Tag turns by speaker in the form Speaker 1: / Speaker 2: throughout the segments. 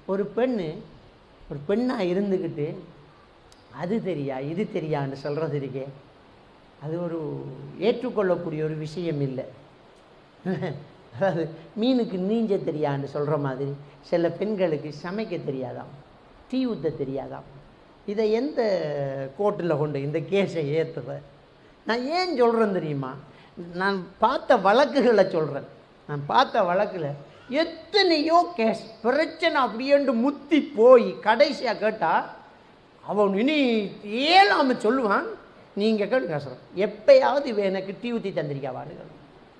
Speaker 1: ஒரு பெண்ணு ஒரு பெண்ணாக இருந்துக்கிட்டு அது தெரியா இது தெரியான்னு சொல்கிறது இருக்கே அது ஒரு ஏற்றுக்கொள்ளக்கூடிய ஒரு விஷயம் இல்லை அதாவது மீனுக்கு நீஞ்ச தெரியான்னு சொல்கிற மாதிரி சில பெண்களுக்கு சமைக்க தெரியாதாம் டீ ஊற்ற தெரியாதாம் இதை எந்த கோர்ட்டில் கொண்டு இந்த கேஸை ஏற்றுற நான் ஏன் சொல்கிறேன் தெரியுமா நான் பார்த்த வழக்குகளை சொல்கிறேன் நான் பார்த்த வழக்கில் எத்தனையோ கேஸ் பிரச்சனை அப்படியேண்டு முத்தி போய் கடைசியாக கேட்டால் அவன் இனி ஏழாம சொல்லுவான் நீங்கள் கேட்டு பேசுகிறோம் எப்பயாவது இவன் எனக்கு டீ ஊற்றி தந்திருக்காவான்னு கேளுங்க.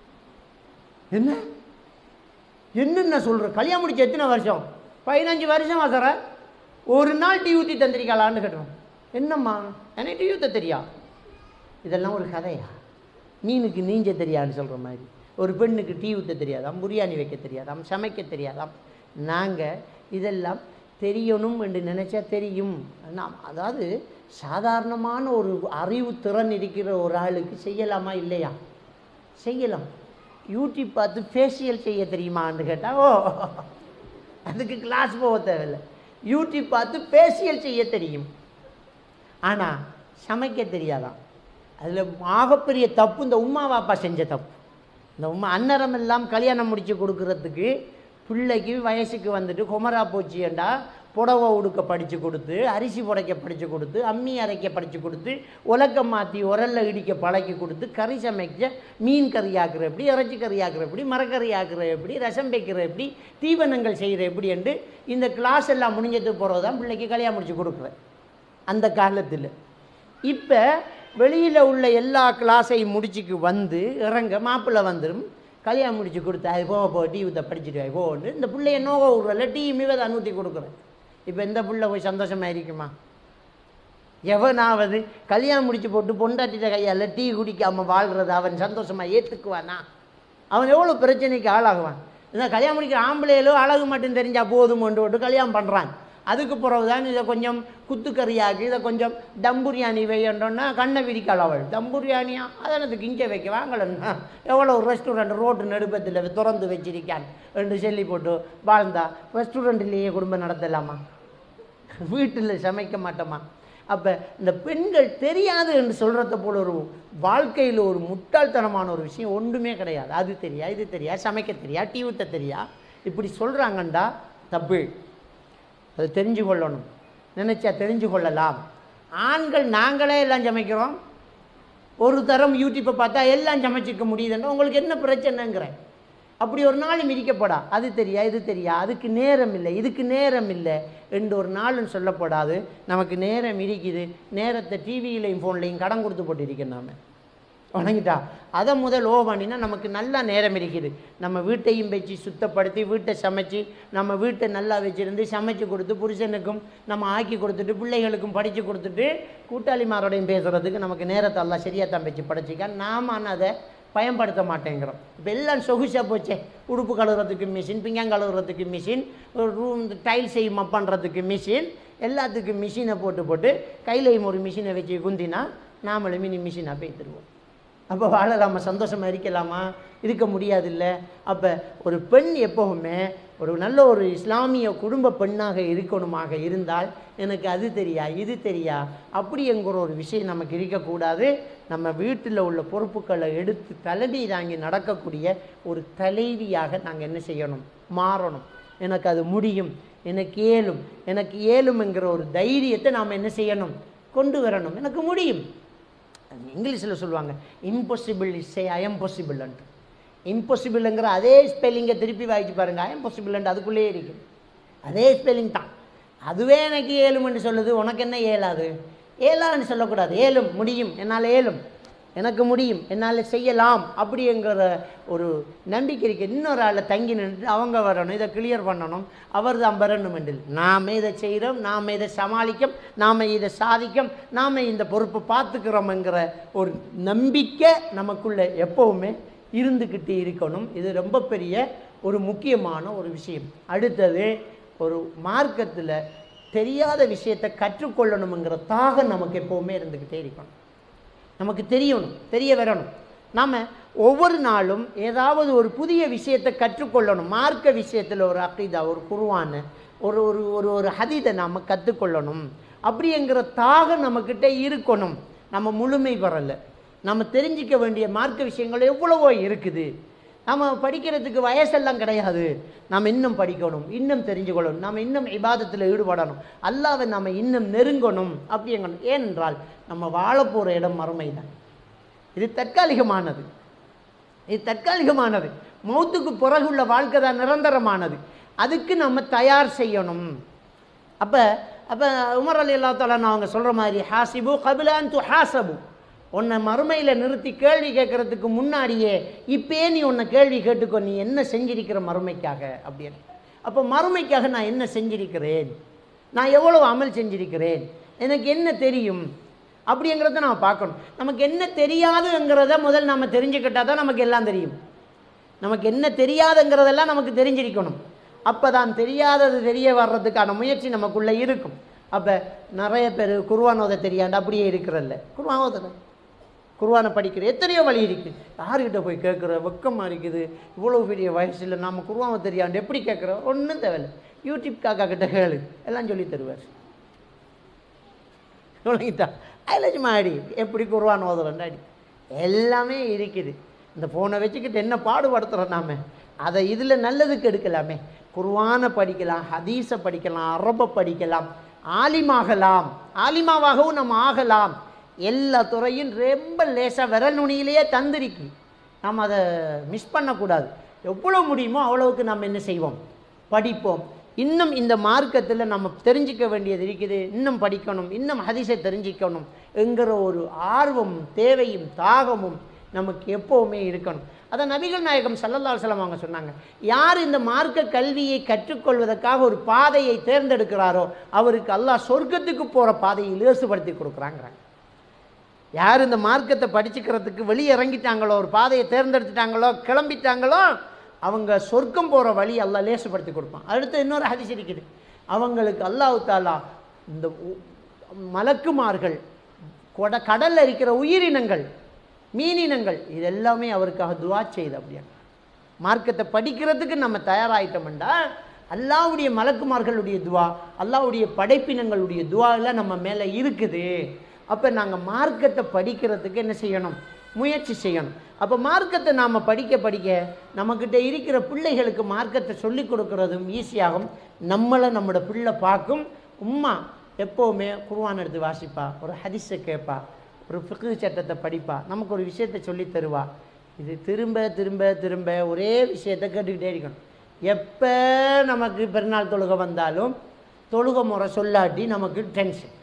Speaker 1: என்ன என்னென்ன சொல்கிற கல்யாணம் முடிச்ச எத்தனை வருஷம் பதினஞ்சு வருஷம் சார ஒரு நாள் டீ ஊற்றி தந்திருக்காளான்னு கேட்டோம் என்னம்மா எனக்கு டீ ஊற்ற தெரியா இதெல்லாம் ஒரு கதையா மீனுக்கு நீஞ்ச தெரியாதுன்னு சொல்கிற மாதிரி ஒரு பெண்ணுக்கு டீ ஊற்ற தெரியாதாம் பிரியாணி வைக்க தெரியாதாம் சமைக்க தெரியாதாம் நாங்கள் இதெல்லாம் தெரியணும் என்று நினச்சா தெரியும் நாம் அதாவது சாதாரணமான ஒரு அறிவு திறன் இருக்கிற ஒரு ஆளுக்கு செய்யலாமா இல்லையா செய்யலாம் யூடியூப் பார்த்து ஃபேஷியல் செய்ய தெரியுமான்னு கேட்டால் ஓ அதுக்கு கிளாஸ் போக தேவையில்லை யூடியூப் பார்த்து ஃபேஷியல் செய்ய தெரியும் ஆனால் சமைக்க தெரியாதாம் அதில் ஆகப்பெரிய தப்பு இந்த உமா வாப்பா செஞ்ச தப்பு இந்த உமா அன்னரம் எல்லாம் கல்யாணம் முடித்து கொடுக்கறதுக்கு பிள்ளைக்கு வயசுக்கு வந்துட்டு குமரா போச்சியண்டா புடவை உடுக்க படித்து கொடுத்து அரிசி புடைக்க படித்து கொடுத்து அம்மி அரைக்க படித்து கொடுத்து உலக்கம் மாற்றி உரல்ல இடிக்க பழக்கி கொடுத்து கறி சமைக்க மீன் கறி ஆக்குற எப்படி இறைச்சி கறி ஆக்குற எப்படி மரக்கறி ஆக்குற எப்படி ரசம் வைக்கிற எப்படி தீவனங்கள் செய்கிற எப்படி என்று இந்த கிளாஸ் எல்லாம் முடிஞ்சது போகிறது தான் பிள்ளைக்கு கல்யாணம் முடிச்சு கொடுக்குறேன் அந்த காலத்தில் இப்போ வெளியில் உள்ள எல்லா கிளாஸையும் முடிச்சுக்கு வந்து இறங்க மாப்பிள்ளை வந்துடும் கல்யாணம் முடிச்சு கொடுத்தா அது போக போ டீ ஊற்ற படிச்சுட்டு வை போன்னு இந்த பிள்ளைய நோக விட்றல டீ மீவ தான் ஊற்றி கொடுக்குறேன் இப்போ இந்த பிள்ளை போய் சந்தோஷமாக இருக்குமா எவனாவது கல்யாணம் முடிச்சு போட்டு பொண்டாட்டிட்ட கையால் டீ குடிக்காமல் வாழ்கிறது அவன் சந்தோஷமாக ஏற்றுக்குவானா அவன் எவ்வளோ பிரச்சனைக்கு ஆளாகுவான் இந்த கல்யாணம் முடிக்கிற ஆம்பளையிலோ அழகு மட்டும் தெரிஞ்சால் போதும் போட்டு கல்யாணம் பண்ணுறான் அதுக்கு பிறகு தான் இதை கொஞ்சம் குத்துக்கறியாக்கி இதை கொஞ்சம் தம் பிரியாணி வையண்டோன்னா கண்ணை விரிக்காள் அவள் தம் பிரியாணியா அதனதுக்கு இங்கே வைக்க வாங்கலன்னா எவ்வளோ ரெஸ்டாரண்ட் ரோட்டு நடுப்பத்தில் திறந்து வச்சிருக்கான் ரெண்டு சொல்லி போட்டு வாழ்ந்தா ரெஸ்டாரண்ட்லேயே குடும்பம் நடத்தலாமா வீட்டில் சமைக்க மாட்டோமா அப்போ இந்த பெண்கள் தெரியாது என்று சொல்கிறத போல ஒரு வாழ்க்கையில் ஒரு முட்டாள்தனமான ஒரு விஷயம் ஒன்றுமே கிடையாது அது தெரியா இது தெரியா சமைக்க தெரியா டீ ஊற்ற தெரியா இப்படி சொல்கிறாங்கண்டா தப்பு அது தெரிஞ்சு கொள்ளணும் நினச்சா தெரிஞ்சு கொள்ளலாம் ஆண்கள் நாங்களே எல்லாம் சமைக்கிறோம் ஒரு தரம் யூடியூப்பை பார்த்தா எல்லாம் சமைச்சிக்க முடியுதுன்னா உங்களுக்கு என்ன பிரச்சனைங்கிறேன் அப்படி ஒரு நாள் மிதிக்கப்படா அது தெரியா இது தெரியா அதுக்கு நேரம் இல்லை இதுக்கு நேரம் இல்லை என்று ஒரு நாளும் சொல்லப்படாது நமக்கு நேரம் இருக்குது நேரத்தை டிவியிலையும் ஃபோன்லையும் கடன் கொடுத்து போட்டு இருக்கேன் நாம வணங்கிட்டா அதை முதல் ஓ பண்ணினா நமக்கு நல்லா நேரம் இருக்குது நம்ம வீட்டையும் வச்சு சுத்தப்படுத்தி வீட்டை சமைச்சு நம்ம வீட்டை நல்லா வச்சுருந்து சமைச்சு கொடுத்து புருஷனுக்கும் நம்ம ஆக்கி கொடுத்துட்டு பிள்ளைகளுக்கும் படித்து கொடுத்துட்டு கூட்டாளிமாரோடையும் பேசுகிறதுக்கு நமக்கு நேரத்தை எல்லாம் சரியாக தான் வச்சு படைச்சிக்க நாம் ஆனால் அதை பயன்படுத்த மாட்டேங்கிறோம் இப்போ எல்லாம் சொகுசாக போச்சே உடுப்பு கழுவுறதுக்கு மிஷின் பிங்காங் கழுவுறதுக்கு மிஷின் ஒரு ரூம் டைல் செய்யும் பண்ணுறதுக்கு மிஷின் எல்லாத்துக்கும் மிஷினை போட்டு போட்டு கையிலையும் ஒரு மிஷினை வச்சு குந்தினா நாமளும் மினி மிஷினாக போய்த்துருவோம் அப்போ வாழலாமா சந்தோஷமாக இருக்கலாமா இருக்க முடியாதுல்ல அப்போ ஒரு பெண் எப்போவுமே ஒரு நல்ல ஒரு இஸ்லாமிய குடும்ப பெண்ணாக இருக்கணுமாக இருந்தால் எனக்கு அது தெரியா இது தெரியா அப்படிங்கிற ஒரு விஷயம் நமக்கு இருக்கக்கூடாது நம்ம வீட்டில் உள்ள பொறுப்புகளை எடுத்து தலைவி தாங்கி நடக்கக்கூடிய ஒரு தலைவியாக நாங்கள் என்ன செய்யணும் மாறணும் எனக்கு அது முடியும் எனக்கு ஏலும் எனக்கு ஏலும்ங்கிற ஒரு தைரியத்தை நாம் என்ன செய்யணும் கொண்டு வரணும் எனக்கு முடியும் இங்கிலீஷில் சொல்லுவாங்க இம்பாசிபிள் இஸ் ஏ ஐஎம் பாசிபிள்ன்ட்டு இம்பாசிபிள்ங்கிற அதே ஸ்பெல்லிங்கை திருப்பி வாய்ச்சி பாருங்க ஐஎம் பாசிபிள்ன்ட்டு அதுக்குள்ளேயே இருக்குது அதே ஸ்பெல்லிங் தான் அதுவே எனக்கு ஏழும்னு சொல்லுது உனக்கு என்ன ஏலாது ஏலான்னு சொல்லக்கூடாது ஏலும் முடியும் என்னால் ஏலும் எனக்கு முடியும் என்னால் செய்யலாம் அப்படிங்கிற ஒரு நம்பிக்கை இருக்கு இன்னொரு ஆளை தங்கி நின்று அவங்க வரணும் இதை கிளியர் பண்ணணும் அவர் தான் வரணும் என்று நாம் இதை செய்கிறோம் நாம் இதை சமாளிக்கும் நாம் இதை சாதிக்கும் நாம் இந்த பொறுப்பை பார்த்துக்கிறோம்ங்கிற ஒரு நம்பிக்கை நமக்குள்ள எப்போவுமே இருந்துக்கிட்டு இருக்கணும் இது ரொம்ப பெரிய ஒரு முக்கியமான ஒரு விஷயம் அடுத்தது ஒரு மார்க்கத்தில் தெரியாத விஷயத்தை கற்றுக்கொள்ளணுங்கிற தாகம் நமக்கு எப்போவுமே இருந்துக்கிட்டே இருக்கணும் நமக்கு தெரியணும் தெரிய வரணும் நாம் ஒவ்வொரு நாளும் ஏதாவது ஒரு புதிய விஷயத்தை கற்றுக்கொள்ளணும் மார்க்க விஷயத்தில் ஒரு அக்கீதா ஒரு குருவான ஒரு ஒரு ஒரு ஒரு ஹதீதை நாம் கற்றுக்கொள்ளணும் அப்படிங்கிற தாகம் நம்மக்கிட்ட இருக்கணும் நம்ம முழுமை பெறலை நம்ம தெரிஞ்சிக்க வேண்டிய மார்க்க விஷயங்கள் எவ்வளவோ இருக்குது நம்ம படிக்கிறதுக்கு வயசெல்லாம் கிடையாது நாம் இன்னும் படிக்கணும் இன்னும் தெரிஞ்சுக்கொள்ளணும் நாம் இன்னும் இபாதத்தில் ஈடுபடணும் அல்லாவை நம்ம இன்னும் நெருங்கணும் அப்படிங்கணும் ஏனென்றால் நம்ம வாழ போகிற இடம் மறுமை தான் இது தற்காலிகமானது இது தற்காலிகமானது மௌத்துக்கு பிறகுள்ள வாழ்க்கை தான் நிரந்தரமானது அதுக்கு நம்ம தயார் செய்யணும் அப்போ அப்போ உமர் அலி அல்லா நான் அவங்க சொல்கிற மாதிரி ஹாசிபு கபிலான் து ஹாசபு உன்னை மறுமையில் நிறுத்தி கேள்வி கேட்கறதுக்கு முன்னாடியே இப்பயே நீ உன்னை கேள்வி கேட்டுக்கோ நீ என்ன செஞ்சிருக்கிற மறுமைக்காக அப்படின்னு அப்போ மறுமைக்காக நான் என்ன செஞ்சிருக்கிறேன் நான் எவ்வளவு அமல் செஞ்சிருக்கிறேன் எனக்கு என்ன தெரியும் அப்படிங்கிறத நம்ம பார்க்கணும் நமக்கு என்ன தெரியாதுங்கிறத முதல் நம்ம தெரிஞ்சுக்கிட்டால் தான் நமக்கு எல்லாம் தெரியும் நமக்கு என்ன தெரியாதுங்கிறதெல்லாம் நமக்கு தெரிஞ்சிருக்கணும் அப்போ தான் தெரியாதது தெரிய வர்றதுக்கான முயற்சி நமக்குள்ளே இருக்கும் அப்போ நிறைய பேர் குருவான் ஓத தெரியாண்டு அப்படியே இருக்கிறல்ல குருவான் ஓதலை குருவானை படிக்கிற எத்தனையோ வழி இருக்குது யாருக்கிட்ட போய் கேட்குற வெக்கமாக இருக்குது இவ்வளோ பெரிய வயசில் நம்ம குருவானை தெரியாண்டு எப்படி கேட்குறோம் ஒன்றும் தேவையில்லை யூடியூப் காக்கா கிட்ட கேளு எல்லாம் சொல்லி தருவார் விளங்கிட்டா அதில் சும்மா அடி எப்படி குருவான் ஓதுறேன் அடி எல்லாமே இருக்குது இந்த ஃபோனை வச்சுக்கிட்டு என்ன பாடுபடுத்துகிறோம் நாம அதை இதில் நல்லதுக்கு எடுக்கலாமே குர்ஆனை படிக்கலாம் ஹதீஸை படிக்கலாம் அரபை படிக்கலாம் ஆலிமாகலாம் ஆலிமாவாகவும் நம்ம ஆகலாம் எல்லா துறையும் ரொம்ப லேசாக விரல் நுனியிலேயே தந்திருக்கு நாம் அதை மிஸ் பண்ணக்கூடாது எவ்வளோ முடியுமோ அவ்வளவுக்கு நம்ம என்ன செய்வோம் படிப்போம் இன்னும் இந்த மார்க்கத்தில் நம்ம தெரிஞ்சிக்க வேண்டியது இருக்குது இன்னும் படிக்கணும் இன்னும் ஹதீஸை தெரிஞ்சிக்கணும் என்கிற ஒரு ஆர்வம் தேவையும் தாகமும் நமக்கு எப்போவுமே இருக்கணும் அதை நபிகள் நாயகம் சல்லல்லா அலுவலம் அவங்க சொன்னாங்க யார் இந்த மார்க்க கல்வியை கற்றுக்கொள்வதற்காக ஒரு பாதையை தேர்ந்தெடுக்கிறாரோ அவருக்கு அல்லாஹ் சொர்க்கத்துக்கு போகிற பாதையை லேசுபடுத்தி கொடுக்குறாங்கிறாங்க யார் இந்த மார்க்கத்தை படிச்சுக்கிறதுக்கு வெளியே இறங்கிட்டாங்களோ ஒரு பாதையை தேர்ந்தெடுத்துட்டாங்களோ கிளம்பிட்டாங்களோ அவங்க சொர்க்கம் போகிற வழி அல்லாஹ் லேசுபடுத்தி கொடுப்பான் அடுத்து இன்னொரு ஹதீஸ் இருக்குது அவங்களுக்கு அல்லாஹ் தாலா இந்த உ- மலக்குமார்கள் கொட கடலில் இருக்கிற உயிரினங்கள் மீனினங்கள் இது எல்லாமே அவருக்காக துவா செய்யுது அப்படியா மார்க்கத்தை படிக்கிறதுக்கு நம்ம தயாராகிட்டோம்டா அல்லாவுடைய மலக்குமார்களுடைய துவா அல்லாவுடைய படைப்பினங்களுடைய துவா எல்லாம் நம்ம மேலே இருக்குது அப்போ நாங்கள் மார்க்கத்தை படிக்கிறதுக்கு என்ன செய்யணும் முயற்சி செய்யணும் அப்போ மார்க்கத்தை நாம் படிக்க படிக்க நம்மக்கிட்ட இருக்கிற பிள்ளைகளுக்கு மார்க்கத்தை சொல்லிக் கொடுக்கறதும் ஈஸியாகும் நம்மளை நம்மளோட பிள்ளை பார்க்கும் உம்மா எப்போவுமே குர்ஆன் எடுத்து வாசிப்பா ஒரு ஹதீஸை கேட்பா ஒரு ஃபிக்கு சட்டத்தை படிப்பா நமக்கு ஒரு விஷயத்தை சொல்லி தருவா இது திரும்ப திரும்ப திரும்ப ஒரே விஷயத்தை கேட்டுக்கிட்டே இருக்கணும் எப்போ நமக்கு பெருநாள் தொழுகை வந்தாலும் தொழுகை முறை சொல்லாட்டி நமக்கு டென்ஷன்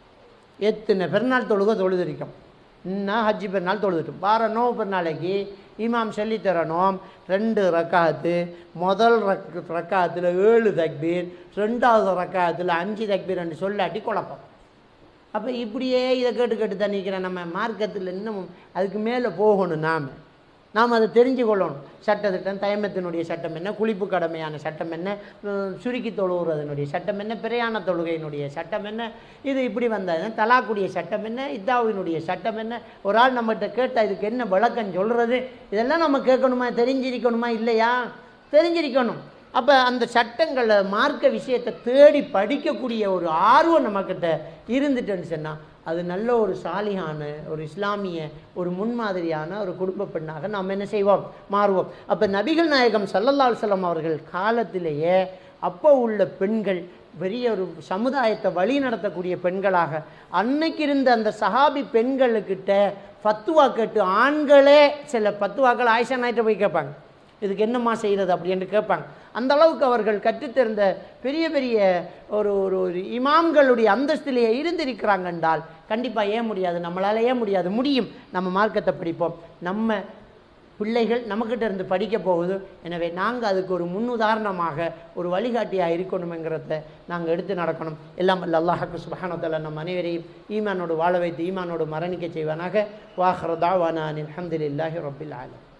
Speaker 1: எத்தனை பெருநாள் தொழுகை தொழுதிருக்கோம் இன்னும் ஹஜ்ஜி பெருநாள் தொழுதுட்டோம் வார நோவு பெருநாளைக்கு இமாம் சொல்லி தரணும் ரெண்டு ரக்காத்து முதல் ரக் ரக்காத்தில் ஏழு தக்பீர் ரெண்டாவது ரக்காத்தில் அஞ்சு தக்பீர்னு சொல்லாட்டி குழப்பம் அப்போ இப்படியே இதை கேட்டு கேட்டு தான் நிற்கிறேன் நம்ம மார்க்கத்தில் இன்னும் அதுக்கு மேலே போகணும் நாம் நாம் அதை தெரிஞ்சு கொள்ளணும் சட்டத்திட்டம் தயமத்தினுடைய சட்டம் என்ன குளிப்பு கடமையான சட்டம் என்ன உம், சுருக்கி தொழுகிறதனுடைய சட்டம் என்ன பிரயாண தொழுகையினுடைய சட்டம் என்ன இது இப்படி வந்தது தலாக்குடைய சட்டம் என்ன இத்தாவினுடைய சட்டம் என்ன ஒரு ஆள் நம்மகிட்ட கேட்டால் இதுக்கு என்ன விளக்கம் சொல்கிறது இதெல்லாம் நம்ம கேட்கணுமா தெரிஞ்சிருக்கணுமா இல்லையா தெரிஞ்சிருக்கணும் அப்போ அந்த சட்டங்களை மார்க்க விஷயத்தை தேடி படிக்கக்கூடிய ஒரு ஆர்வம் நம்மக்கிட்ட இருந்துட்டுன்னு சொன்னால் அது நல்ல ஒரு சாலியான ஒரு இஸ்லாமிய ஒரு முன்மாதிரியான ஒரு குடும்ப பெண்ணாக நாம் என்ன செய்வோம் மாறுவோம் அப்போ நபிகள் நாயகம் சல்லல்லா அலுவலம் அவர்கள் காலத்திலேயே அப்போ உள்ள பெண்கள் பெரிய ஒரு சமுதாயத்தை வழி நடத்தக்கூடிய பெண்களாக அன்னைக்கு இருந்த அந்த சஹாபி பெண்களுக்கிட்ட ஃபத்துவா கேட்டு ஆண்களே சில பத்துவாக்கள் ஆயிஷா நாயிட்ட போய் கேட்பாங்க இதுக்கு என்னம்மா செய்கிறது அப்படின்னு கேட்பாங்க அந்த அளவுக்கு அவர்கள் கற்றுத்தெரிந்த பெரிய பெரிய ஒரு ஒரு ஒரு இமாம்களுடைய அந்தஸ்திலேயே இருந்திருக்கிறாங்க என்றால் கண்டிப்பாக ஏன் முடியாது நம்மளால் ஏன் முடியாது முடியும் நம்ம மார்க்கத்தை படிப்போம் நம்ம பிள்ளைகள் நம்மக்கிட்ட இருந்து படிக்க போகுது எனவே நாங்கள் அதுக்கு ஒரு முன்னுதாரணமாக ஒரு வழிகாட்டியாக இருக்கணுங்கிறத நாங்கள் எடுத்து நடக்கணும் எல்லாம் அல்ல அல்லாஹாக்கு சுபஹானத்தால நம் அனைவரையும் ஈமானோடு வாழ வைத்து ஈமானோடு மரணிக்க செய்வானாக வாஹர் தாவானா அல்ஹம்துலில்லாஹி ரபில் ஆலம்